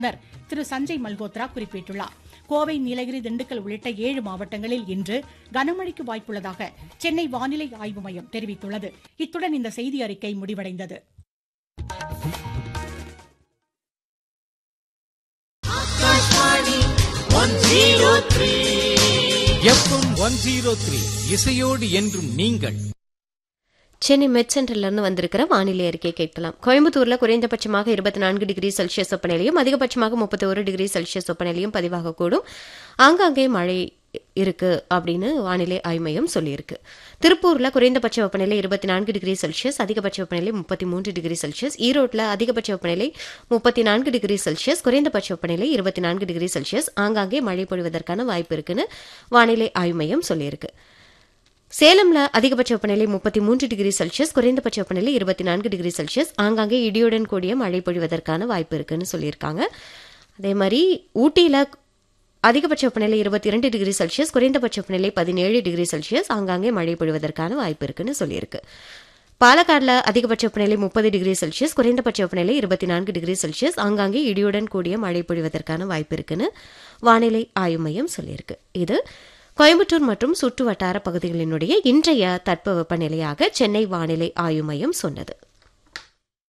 ஆளுநர் திரு சஞ்சய் மல்கோத்ரா குறிப்பிட்டுள்ளார் கோவை நீலகிரி திண்டுக்கல் உள்ளிட்ட ஏழு மாவட்டங்களில் இன்று கனமழைக்கு வாய்ப்புள்ளதாக சென்னை வானிலை ஆய்வு மையம் தெரிவித்துள்ளது இத்துடன் இந்த செய்தி அறிக்கை முடிவடைந்தது எஃப்எம் ஒன் ஜீரோ த்ரீ இசையோடு என்றும் நீங்கள் சென்னை மெட் சென்டர்ல இருந்து வந்திருக்கிற வானிலை அறிக்கை கேட்கலாம் கோயம்புத்தூர்ல குறைந்தபட்சமாக இருபத்தி நான்கு டிகிரி செல்சியஸ் வெப்பநிலையும் அதிகபட்சமாக முப்பத்தி ஒரு டிகிரி செல்சியஸ் வெப்பநிலையும் பதிவாகக்கூடும் ஆங்காங்கே மழை இருக்கு அப்படின்னு வானிலை ஆய்வு மையம் சொல்லியிருக்கு திருப்பூர்ல குறைந்தபட்ச வெப்பநிலை இருபத்தி நான்கு டிகிரி செல்சியஸ் அதிகபட்ச வெப்பநிலை முப்பத்தி மூன்று டிகிரி செல்சியஸ் ஈரோட்டில் அதிகபட்ச வெப்பநிலை முப்பத்தி நான்கு டிகிரி செல்சியஸ் குறைந்தபட்ச வெப்பநிலை இருபத்தி நான்கு டிகிரி செல்சியஸ் ஆங்காங்கே மழை பொழிவதற்கான வாய்ப்பு இருக்குன்னு வானிலை ஆய்வு மையம் சொல்லியிருக்கு சேலம்ல அதிகபட்ச வெப்பநிலை முப்பத்தி மூன்று டிகிரி செல்சியஸ் குறைந்தபட்ச வெப்பநிலை இருபத்தி நான்கு டிகிரி செல்சியஸ் ஆங்காங்கே இடியுடன் கூடிய மழை பொழிவதற்கான வாய்ப்பு இருக்குன்னு சொல்லியிருக்காங்க அதே மாதிரி ஊட்டியில அதிகபட்ச வெப்பநிலை இருபத்தி இரண்டு டிகிரி செல்சியஸ் குறைந்தபட்ச வெப்பநிலை பதினேழு டிகிரி செல்சியஸ் ஆங்காங்கே மழை பொழிவதற்கான வாய்ப்பு இருக்குன்னு சொல்லியிருக்கு பாலக்காடுல அதிகபட்ச வெப்பநிலை முப்பது டிகிரி செல்சியஸ் குறைந்தபட்ச வெப்பநிலை இருபத்தி நான்கு டிகிரி செல்சியஸ் ஆங்காங்கே இடியுடன் கூடிய மழை பொழிவதற்கான வாய்ப்பு இருக்குன்னு வானிலை ஆய்வு மையம் சொல்லியிருக்கு இது கோயம்புத்தூர் மற்றும் சுற்று வட்டார பகுதிகளினுடைய இன்றைய தட்பவெப்ப நிலையாக சென்னை வானிலை ஆய்வு மையம் சொன்னது